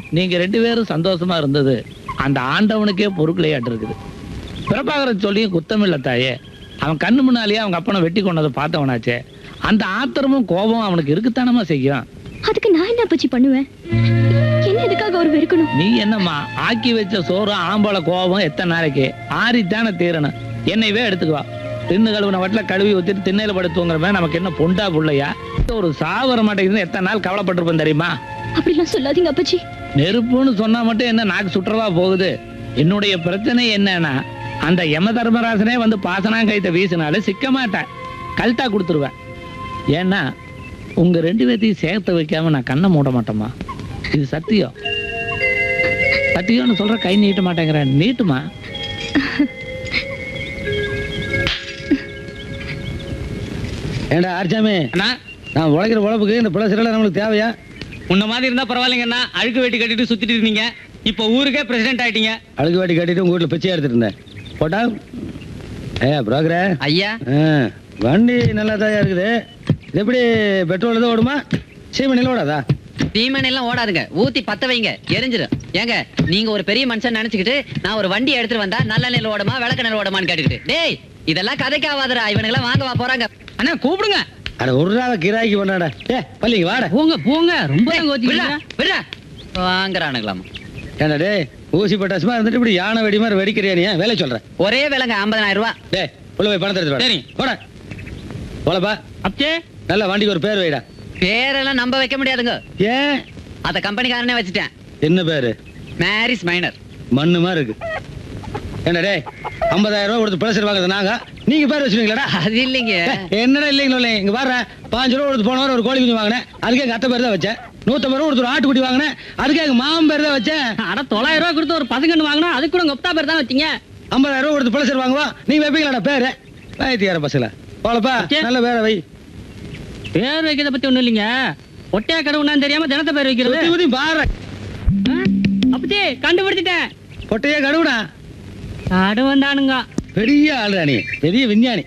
நீங்க ரெண்டு பேரும் சந்தோஷமா இருந்தது அந்த ஆண்டவனுக்கே பொருட்களையாட்டு இருக்குது பிரபாகரன் சொல்லியும் குத்தமில்ல தாயே அவன் கண்ணு முன்னாலேயே அவங்க அப்பனை வெட்டி கொண்டதை பார்த்தவனாச்சே அந்த ஆத்திரமும் கோபம் அவனுக்கு இருக்குத்தானமா செய்யும் அதுக்கு நான் என்ன அப்பச்சி பண்ணுவேன் என்ன எதுக்காக அவர் வெறுக்கணும் நீ என்னம்மா ஆக்கி வச்ச சோறு ஆம்பளை கோபம் எத்தனை நாளைக்கு ஆறித்தானே தீரணும் என்னையவே எடுத்துக்குவா தின்னு கழுவுன வட்டில கழுவி ஊத்திட்டு திண்ணையில படுத்துங்கிறவன் நமக்கு என்ன பொண்டா புள்ளையா ஒரு சாவர மாட்டேங்குதுன்னு எத்தனை நாள் கவலைப்பட்டிருப்பேன் தெரியுமா அப்படிலாம் சொல்லாதீங்க அப்பச்சி நெருப்புன்னு சொன்னா மட்டும் என்ன நாக்கு சுற்றவா போகுது என்னுடைய பிரச்சனை என்னன்னா அந்த யம தர்மராசனே வந்து பாசனாங்கைத்த வீசினாலும் சிக்க மாட்டேன் கல்ட்டா கொடுத்துருவேன் ஏன்னா உங்க ரெண்டு பேர்த்தையும் சேர்த்து வைக்காம நான் கண்ணை மூட மாட்டேம்மா இது சத்தியம் சத்தியம்னு சொல்ற கை நீட்ட மாட்டேங்கிறேன் நீட்டுமா ஏண்டா ஆர்ச்சாமி அண்ணா நான் உழைக்கிற உழைப்புக்கு இந்த பிளஸ் நம்மளுக்கு தேவையா உன்ன மாதிரி இருந்தா பரவாயில்லைங்கண்ணா அழுக்கு வெட்டி கட்டிட்டு சுத்திட்டு இருந்தீங்க இப்போ ஊருக்கே பிரசிடென்ட் ஆயிட்டீங்க அழுகு வாட்டி கட்டிட்டு உங்க வீட்டுல பிச்சை எடுத்துட்டு இருந்தேன் போட்டா ஏ புரோக்கரே ஐயா ஆ, வண்டி நல்லா தான் இருக்குது இது எப்படி பெட்ரோல் தான் ஓடுமா சீமனில ஓடாதா தீமன் எல்லாம் ஓடாதுங்க ஊத்தி பத்த வைங்க எரிஞ்சிடும் ஏங்க நீங்க ஒரு பெரிய மனுஷன் நினைச்சுக்கிட்டு நான் ஒரு வண்டி எடுத்துட்டு வந்தா நல்ல நெல் ஓடுமா விளக்க நெல் ஓடுமான்னு கேட்டுக்கிட்டு டேய் இதெல்லாம் கதைக்கு ஆகாதடா இவனுங்கெல்லாம் வாங்க வா போறாங்க அண்ணா கூப்பிடுங்க அட ஒரு நாள் கிராய்க்கு பண்ணாடா ஏ பள்ளிங்க வாடா போங்க போங்க ரொம்ப டேய், விட்றா, விட்றா. வாங்குறானுங்களாம் ஏண்டா டேய் ஊசி பட்டாசுமா இருந்துட்டு இப்படி யானை வெடி மாதிரி வெடிக்கிறியா நீ வேலை சொல்றேன் ஒரே விலங்க ஐம்பதாயிரம் ரூபாய் டேய் உள்ள போய் பணத்தை எடுத்து சரி. போட போலப்பா அப்பே நல்ல வண்டிக்கு ஒரு பேர் வைடா பேரெல்லாம் நம்ப வைக்க முடியாதுங்க ஏன் அத கம்பெனிக்காரனே வச்சுட்டேன் என்ன பேரு மேரிஸ் மைனர் மண்ணு மாதிரி இருக்கு என்ன டேய் ஐம்பதாயிரம் ரூபாய் கொடுத்து பிளஸர் வாங்குறது நாங்க நீங்க பேர் வச்சுருவீங்களாடா அது இல்லைங்க என்னடா இல்லைங்களா இல்லை இங்க பாரு பாஞ்சு ரூபா கொடுத்து போன வாரம் ஒரு கோழி குஞ்சு வாங்கினேன் அதுக்கு எங்க அத்தை பேர் தான் வச்சேன் நூத்தம்பது ரூபா கொடுத்து ஒரு ஆட்டுக்குட்டி வாங்கினேன் அதுக்கு எங்க மாமன் பேர் தான் வச்சேன் அட தொள்ளாயிரம் ரூபாய் கொடுத்து ஒரு பசங்கன்னு வாங்கினா அதுக்கு கூட உங்க ஒப்தா பேர் தான் வச்சீங்க ஐம்பதாயிரம் ரூபா கொடுத்து பிளஸர் வாங்குவா நீங்க வைப்பீங்களாடா பேரு வயத்தியார பசல போலப்பா சரி. நல்ல பேரை வை பேர் வைக்கிறத பத்தி ஒண்ணும் இல்லைங்க ஒட்டையா கடவுனான்னு தெரியாம தினத்தை பேர் வைக்கிறது சுத்தி சுத்தி பாரு அப்படி கண்டுபிடிச்சிட்டேன் கொட்டையே கடுவுடா காடு வந்தானுங்க பெரிய ஆளுடா நீ பெரிய விஞ்ஞானி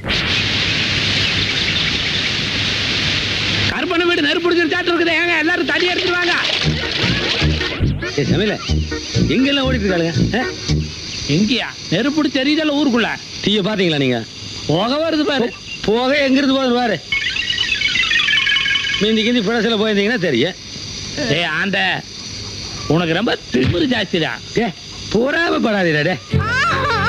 கருப்பனை வீடு நெருப்பு பிடிச்சிருச்சாட்டு இருக்குது ஏங்க எல்லாரும் தடி எடுத்துட்டு வாங்க ஏ சமையல எங்கெல்லாம் ஓடிட்டு இருக்காளுங்க ஆ? எங்கயா நெருப்பு பிடிச்சி எரியுதல்ல ஊருக்குள்ள டீயை பாத்தீங்களா நீங்க போக வருது பாரு போக எங்கிருந்து போகுது பாரு மீந்தி கிந்தி பிளஸில் போயிருந்தீங்கன்னா தெரியும் டேய் ஆண்ட உனக்கு ரொம்ப திமிரு ஜாஸ்திடா ஏ பொறாம படாதீடா டே